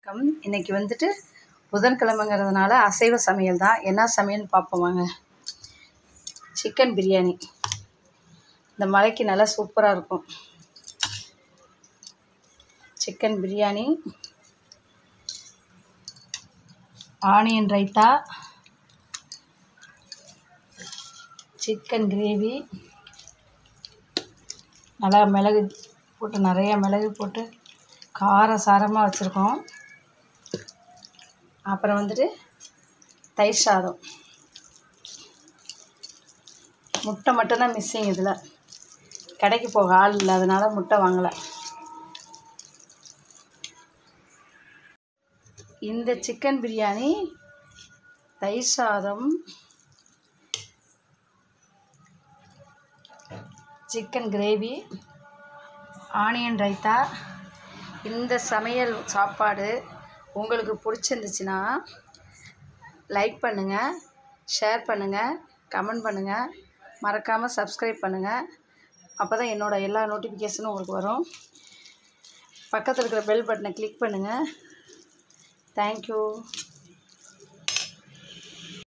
வணக்கம் இன்றைக்கி வந்துட்டு புதன்கிழமைங்கிறதுனால அசைவ சமையல் தான் என்ன சமையல்னு பார்ப்போம் வாங்க சிக்கன் பிரியாணி இந்த மழைக்கு நல்லா சூப்பராக இருக்கும் chicken biryani onion raita chicken gravy நல்லா மிளகு போட்டு நிறையா மிளகு போட்டு கார சாரமாக வச்சுருக்கோம் அப்புறம் வந்துட்டு தயிர் சாதம் முட்டை மட்டும்தான் மிஸ்ஸிங் இதில் கடைக்கு போக ஆள் இல்லாதனால முட்டை வாங்கலை இந்த சிக்கன் பிரியாணி தயிர் சாதம் சிக்கன் கிரேவி ஆனியன் ரைத்தா இந்த சமையல் சாப்பாடு உங்களுக்கு பிடிச்சிருந்துச்சுன்னா லைக் பண்ணுங்கள் ஷேர் பண்ணுங்கள் கமெண்ட் பண்ணுங்கள் மறக்காமல் சப்ஸ்கிரைப் பண்ணுங்கள் அப்போ தான் என்னோடய எல்லா நோட்டிஃபிகேஷனும் உங்களுக்கு வரும் பக்கத்தில் இருக்கிற பெல் பட்டனை கிளிக் பண்ணுங்கள் தேங்க்யூ